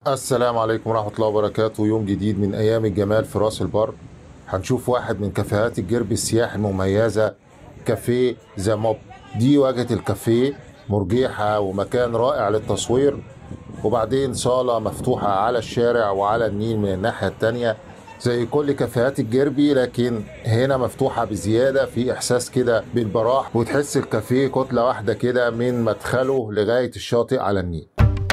السلام عليكم ورحمة الله وبركاته يوم جديد من أيام الجمال في راس البر هنشوف واحد من كافيهات الجرب السياحي المميزة كافيه ذا موب دي واجهة الكافيه مرجحة ومكان رائع للتصوير وبعدين صالة مفتوحة على الشارع وعلى النيل من الناحية التانية زي كل كافيهات الجربي لكن هنا مفتوحة بزيادة في إحساس كده بالبراح وتحس الكافيه كتلة واحدة كده من مدخله لغاية الشاطئ على النيل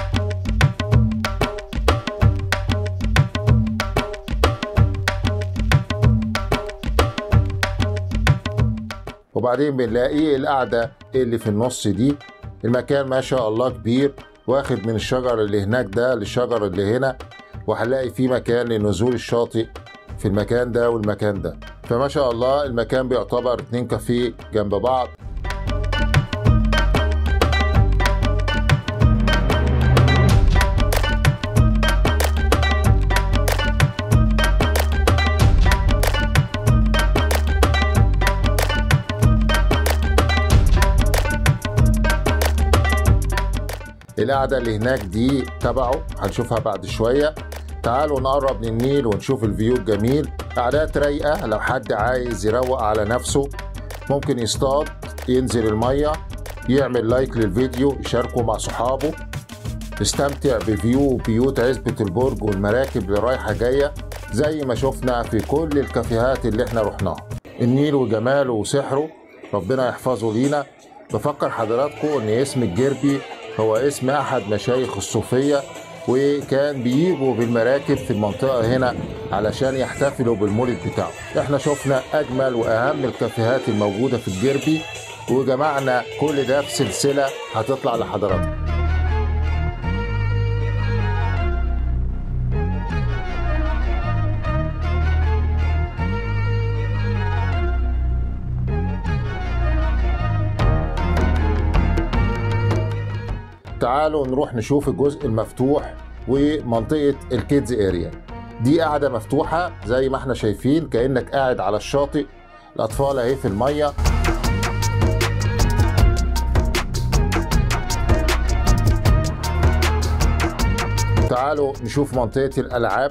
وبعدين بنلاقي القعدة اللي في النص دي المكان ما شاء الله كبير واخد من الشجر اللي هناك ده للشجر اللي هنا وهنلاقي فيه مكان لنزول الشاطئ في المكان ده والمكان ده فما شاء الله المكان بيعتبر اتنين كافيه جنب بعض القعدة اللي هناك دي تبعه هنشوفها بعد شوية تعالوا نقرب من النيل ونشوف الفيو الجميل قعدات رايقة لو حد عايز يروق على نفسه ممكن يصطاد ينزل المية يعمل لايك للفيديو يشاركه مع صحابه يستمتع بفيو بيوت عزبة البرج والمراكب اللي رايحة جاية زي ما شفنا في كل الكافيهات اللي احنا رحناها النيل وجماله وسحره ربنا يحفظه لينا بفكر حضراتكم ان اسم الجربي هو اسم احد مشايخ الصوفيه وكان بيجوا بالمراكب في المنطقه هنا علشان يحتفلوا بالمولد بتاعه احنا شفنا اجمل واهم الكافيهات الموجوده في الجربي وجمعنا كل ده في سلسله هتطلع لحضراتكم تعالوا نروح نشوف الجزء المفتوح ومنطقة الكيدز اريا دي قاعدة مفتوحة زي ما احنا شايفين كأنك قاعد على الشاطئ الأطفال اهي في المية تعالوا نشوف منطقة الألعاب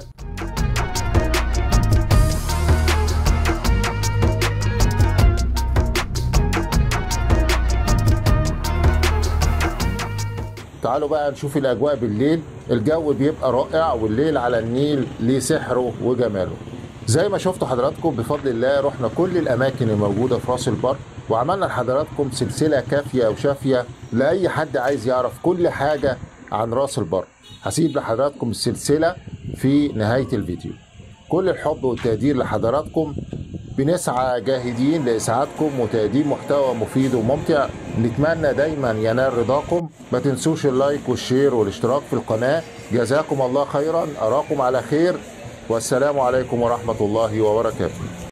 تعالوا بقى نشوف الاجواء بالليل الجو بيبقى رائع والليل على النيل ليه سحره وجماله زي ما شفتوا حضراتكم بفضل الله رحنا كل الاماكن الموجوده في راس البر وعملنا لحضراتكم سلسله كافيه وشافيه لاي حد عايز يعرف كل حاجه عن راس البر هسيب لحضراتكم السلسله في نهايه الفيديو كل الحب والتقدير لحضراتكم بنسعى جاهدين لإسعادكم وتقديم محتوى مفيد وممتع نتمنى دايما ينال رضاكم ما تنسوش اللايك والشير والاشتراك في القناة جزاكم الله خيرا أراكم على خير والسلام عليكم ورحمة الله وبركاته